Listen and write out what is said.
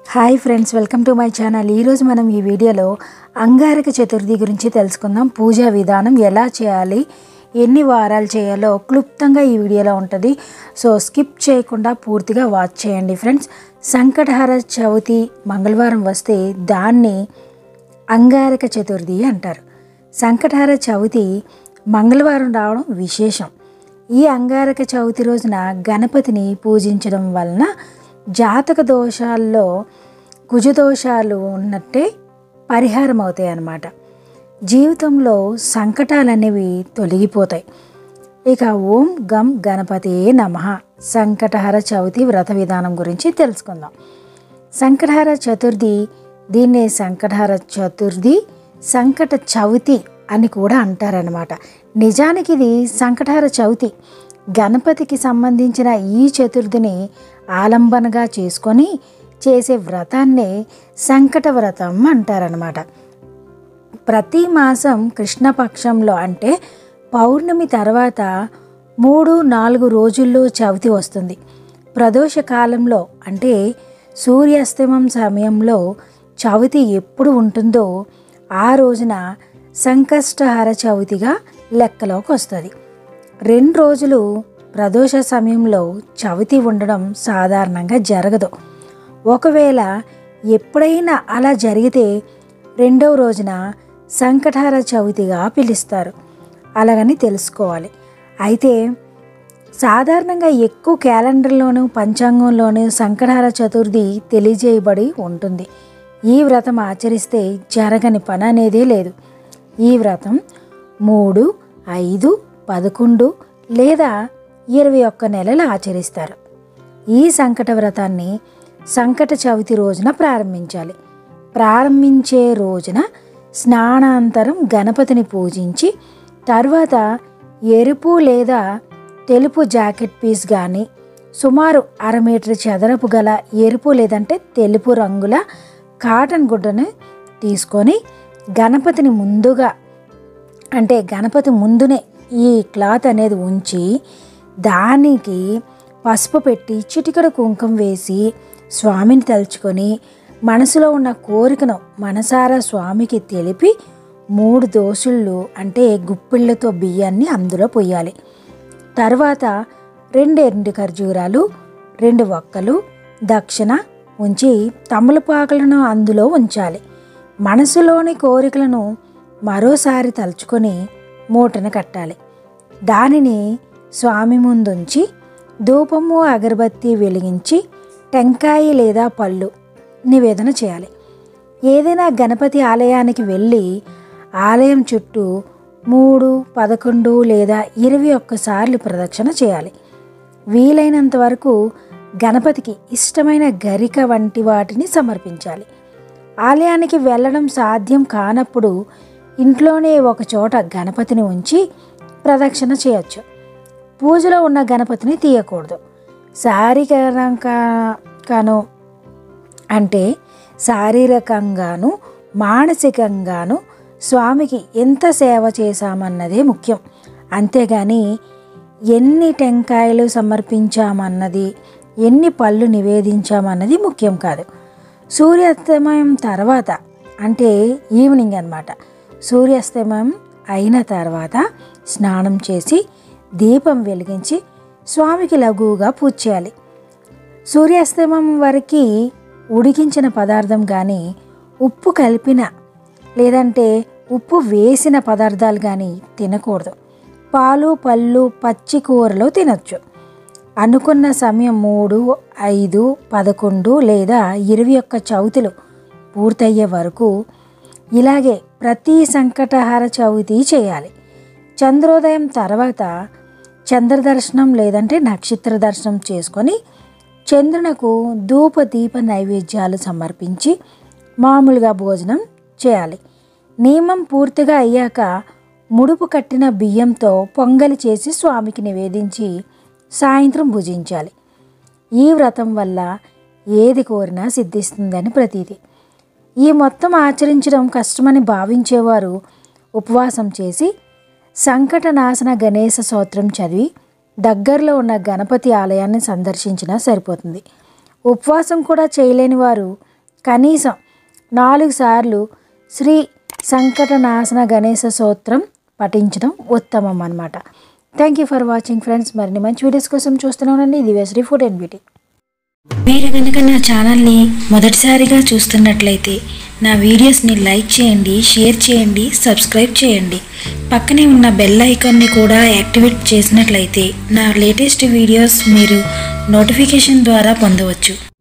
hi friends welcome to my channel ఈరోజు మనం ఈ వీడియోలో అంగారక చతుర్థి గురించి తెలుసుకుందాం పూజా విధానం ఎలా చేయాలి ఎన్ని వారాలు చేయాలో క్లుప్తంగా ఈ వీడియోలో ఉంటుంది సో స్కిప్ చేయకుండా పూర్తిగా వాచ్ చేయండి ఫ్రెండ్స్ సంకటహార చవితి మంగళవారం వస్తే దాన్ని అంగారక చతుర్థి అంటారు సంకటహార చవితి మంగళవారం రావడం విశేషం ఈ అంగారక చవితి రోజున గణపతిని పూజించడం వలన జాతక దోషాల్లో కుజదోషాలు ఉన్నట్టే పరిహారం అవుతాయి అన్నమాట జీవితంలో సంకటాలు అనేవి తొలగిపోతాయి ఇక ఓం గం గణపతి నమ సంకటహర చవితి వ్రత విధానం గురించి తెలుసుకుందాం సంకటహర చతుర్థి దీన్నే సంకటహర చతుర్థి సంకట చవితి అని కూడా అంటారనమాట నిజానికి ఇది సంకటహర చవితి గణపతికి సంబంధించిన ఈ చతుర్థిని ఆలంబనగా చేసుకొని చేసే వ్రతాన్నే సంకట వ్రతం అంటారనమాట ప్రతి మాసం కృష్ణపక్షంలో అంటే పౌర్ణమి తర్వాత మూడు నాలుగు రోజుల్లో చవితి వస్తుంది ప్రదోష కాలంలో అంటే సూర్యాస్తమం సమయంలో చవితి ఎప్పుడు ఉంటుందో ఆ రోజున సంకష్టహర చవితిగా లెక్కలోకి వస్తుంది రెండు రోజులు ప్రదోష సమయంలో చవితి ఉండడం సాధారణంగా జరగదు ఒకవేళ ఎప్పుడైనా అలా జరిగితే రెండవ రోజున సంకటహర చవితిగా పిలుస్తారు అలాగని తెలుసుకోవాలి అయితే సాధారణంగా ఎక్కువ క్యాలెండర్లోను పంచాంగంలోను సంకటహర చతుర్థి తెలియజేయబడి ఉంటుంది ఈ వ్రతం ఆచరిస్తే జరగని పని అనేదే లేదు ఈ వ్రతం మూడు ఐదు పదకొండు లేదా ఇరవై ఒక్క నెలలు ఆచరిస్తారు ఈ సంకట వ్రతాన్ని సంకట చవితి రోజున ప్రారంభించాలి ప్రారంభించే రోజున స్నానాంతరం గణపతిని పూజించి తర్వాత ఎరుపు లేదా తెలుపు జాకెట్ పీస్ కానీ సుమారు అర మీటర్ చదరపు గల ఎరుపు లేదంటే తెలుపు రంగుల కాటన్ గుడ్డను తీసుకొని గణపతిని ముందుగా అంటే గణపతి ముందునే ఈ క్లాత్ అనేది ఉంచి దానికి పసుపు పెట్టి చిటికడ కుంకుమ వేసి స్వామిని తలుచుకొని మనసులో ఉన్న కోరికను మనసారా స్వామికి తెలిపి మూడు దోసుళ్ళు అంటే గుప్పిళ్ళతో బియ్యాన్ని అందులో పొయ్యాలి తర్వాత రెండు ఎండు ఖర్జూరాలు రెండు ఒక్కలు దక్షిణ ఉంచి తమలపాకులను అందులో ఉంచాలి మనసులోని కోరికలను మరోసారి తలుచుకొని మూటను కట్టాలి దానిని స్వామి ముందుంచి ధూపము అగరబత్తి వెలిగించి టెంకాయ లేదా పళ్ళు నివేదన చేయాలి ఏదైనా గణపతి ఆలయానికి వెళ్ళి ఆలయం చుట్టూ మూడు పదకొండు లేదా ఇరవై ఒక్కసార్లు ప్రదక్షిణ చేయాలి వీలైనంత వరకు గణపతికి ఇష్టమైన గరిక వంటి వాటిని సమర్పించాలి ఆలయానికి వెళ్ళడం సాధ్యం కానప్పుడు ఇంట్లోనే ఒక చోట గణపతిని ఉంచి ప్రదక్షిణ చేయొచ్చు పూజలో ఉన్న గణపతిని తీయకూడదు శారీరకంగాను అంటే శారీరకంగాను మానసికంగాను స్వామికి ఎంత సేవ చేశామన్నదే ముఖ్యం అంతేగాని ఎన్ని టెంకాయలు సమర్పించామన్నది ఎన్ని పళ్ళు నివేదించామన్నది ముఖ్యం కాదు సూర్యాస్తమయం తర్వాత అంటే ఈవినింగ్ అనమాట సూర్యాస్తమయం అయిన తర్వాత స్నానం చేసి దీపం వెలిగించి స్వామికి లఘువుగా పూజ చేయాలి సూర్యాస్తమం వరకు ఉడికించిన పదార్థం కానీ ఉప్పు కలిపిన లేదంటే ఉప్పు వేసిన పదార్థాలు కానీ తినకూడదు పాలు పళ్ళు పచ్చి కూరలు తినొచ్చు అనుకున్న సమయం మూడు ఐదు పదకొండు లేదా ఇరవై ఒక్క చవితులు పూర్తయ్యే వరకు ఇలాగే ప్రతి సంకటహార చవితి చేయాలి చంద్రోదయం తర్వాత చంద్ర దర్శనం లేదంటే నక్షత్ర దర్శనం చేసుకొని చంద్రునకు ధూప దీప నైవేద్యాలు సమర్పించి మామూలుగా భోజనం చేయాలి నియమం పూర్తిగా అయ్యాక ముడుపు కట్టిన బియ్యంతో పొంగలి చేసి స్వామికి నివేదించి సాయంత్రం భుజించాలి ఈ వ్రతం వల్ల ఏది కోరినా సిద్ధిస్తుందని ప్రతీతి ఈ మొత్తం ఆచరించడం కష్టమని భావించేవారు ఉపవాసం చేసి సంకటనాశన గణేశ స్తోత్రం చదివి దగ్గరలో ఉన్న గణపతి ఆలయాన్ని సందర్శించినా సరిపోతుంది ఉపవాసం కూడా చేయలేని వారు కనీసం నాలుగు సార్లు శ్రీ సంకటనాశన గణేశ సూత్రం పఠించడం ఉత్తమం అనమాట thank you for watching friends మరిన్ని మంచి వీడియోస్ కోసం చూస్తున్నానండి ఇది శ్రీ ఫుడ్ అండ్ బ్యూటీ మీరు కనుక నా ఛానల్ని మొదటిసారిగా చూస్తున్నట్లయితే నా వీడియోస్ని లైక్ చేయండి షేర్ చేయండి సబ్స్క్రైబ్ చేయండి పక్కనే ఉన్న బెల్ ఐకాన్ని కూడా యాక్టివేట్ చేసినట్లయితే నా లేటెస్ట్ వీడియోస్ మీరు నోటిఫికేషన్ ద్వారా పొందవచ్చు